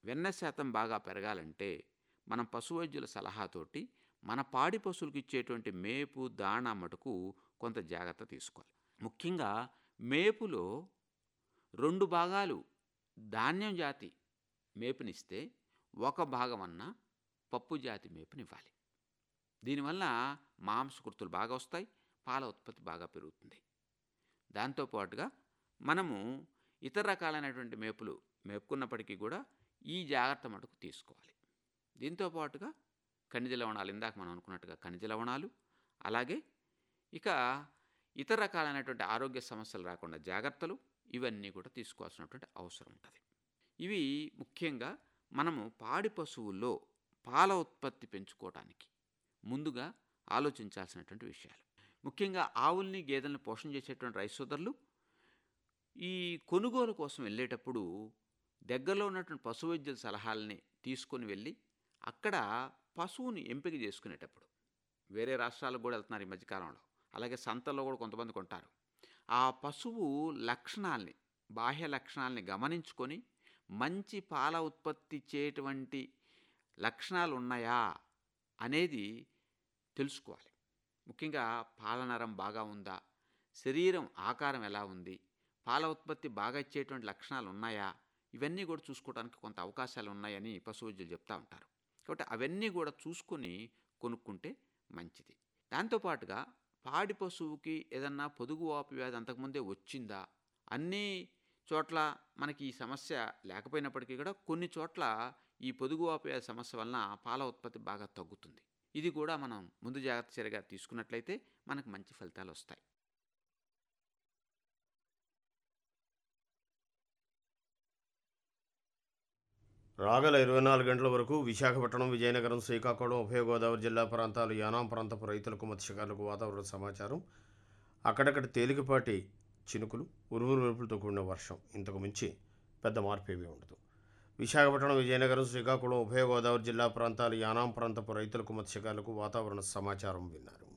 వెన్న శాతం బాగా పెరగాలంటే మనం పశువైద్యుల సలహాతోటి మన పాడి పశువులకు ఇచ్చేటువంటి మేపు దాణా మటుకు కొంత జాగ్రత్త తీసుకోవాలి ముఖ్యంగా మేపులో రెండు భాగాలు ధాన్యం జాతి మేపునిస్తే ఒక భాగం అన్న పప్పు జాతి మేపునివ్వాలి దీనివల్ల మాంసకృతులు బాగా వస్తాయి పాల ఉత్పత్తి బాగా పెరుగుతుంది దాంతోపాటుగా మనము ఇతర రకాలైనటువంటి మేపులు మేపుకున్నప్పటికీ కూడా ఈ జాగ్రత్త మటుకు తీసుకోవాలి దీంతో పాటుగా ఖనిజ లవణాలు ఇందాక మనం అనుకున్నట్టుగా ఖనిజ లవణాలు అలాగే ఇక ఇతర రకాలైనటువంటి ఆరోగ్య సమస్యలు రాకుండా జాగ్రత్తలు ఇవన్నీ కూడా తీసుకోవాల్సినటువంటి అవసరం ఉంటుంది ఇవి ముఖ్యంగా మనము పాడి పశువుల్లో పాల ఉత్పత్తి పెంచుకోవడానికి ముందుగా ఆలోచించాల్సినటువంటి విషయాలు ముఖ్యంగా ఆవుల్ని గేదెల్ని పోషణ చేసేటువంటి రైతు సోదరులు ఈ కొనుగోలు కోసం వెళ్ళేటప్పుడు దగ్గరలో ఉన్నటువంటి పశు వైద్యుల సలహాలని తీసుకొని వెళ్ళి అక్కడ పశువుని ఎంపిక చేసుకునేటప్పుడు వేరే రాష్ట్రాలకు కూడా వెళ్తున్నారు ఈ మధ్యకాలంలో అలాగే సంతల్లో కూడా కొంతమంది కొంటారు ఆ పశువు లక్షణాల్ని బాహ్య లక్షణాలని గమనించుకొని మంచి పాల ఉత్పత్తి చేయటువంటి లక్షణాలు ఉన్నాయా అనేది తెలుసుకోవాలి ముఖ్యంగా పాలనరం బాగా ఉందా శరీరం ఆకారం ఎలా ఉంది పాల ఉత్పత్తి బాగా ఇచ్చేటువంటి లక్షణాలు ఉన్నాయా ఇవన్నీ కూడా చూసుకోవడానికి కొంత అవకాశాలు ఉన్నాయని పశువైద్యులు చెప్తూ ఉంటారు కాబట్టి అవన్నీ కూడా చూసుకొని కొనుక్కుంటే మంచిది దాంతోపాటుగా పాడి పశువుకి ఏదన్నా పొదుగు వాపు వ్యాధి అంతకుముందే వచ్చిందా అన్ని చోట్ల మనకి ఈ సమస్య లేకపోయినప్పటికీ కూడా కొన్ని చోట్ల ఈ పొదుగు వాపు వ్యాధి సమస్య వలన పాల ఉత్పత్తి బాగా తగ్గుతుంది ఇది కూడా మనం ముందు జాగ్రత్త చర్యగా తీసుకున్నట్లయితే మనకు మంచి ఫలితాలు వస్తాయి రాగల ఇరవై నాలుగు గంటల వరకు విశాఖపట్నం విజయనగరం శ్రీకాకుళం ఉభయ గోదావరి జిల్లా ప్రాంతాలు యానాం ప్రాంతపు రైతులకు మత్స్యకారులకు వాతావరణ సమాచారం అక్కడక్కడ తేలికపాటి చినుకులు ఉరుములు మెరుపులతో కూడిన వర్షం ఇంతకు మించి పెద్ద మార్పు ఏమీ ఉండదు విశాఖపట్నం విజయనగరం శ్రీకాకుళం ఉభయ గోదావరి జిల్లా ప్రాంతాలు యానాం ప్రాంతపు రైతులకు మత్స్యకారులకు వాతావరణ సమాచారం విన్నారు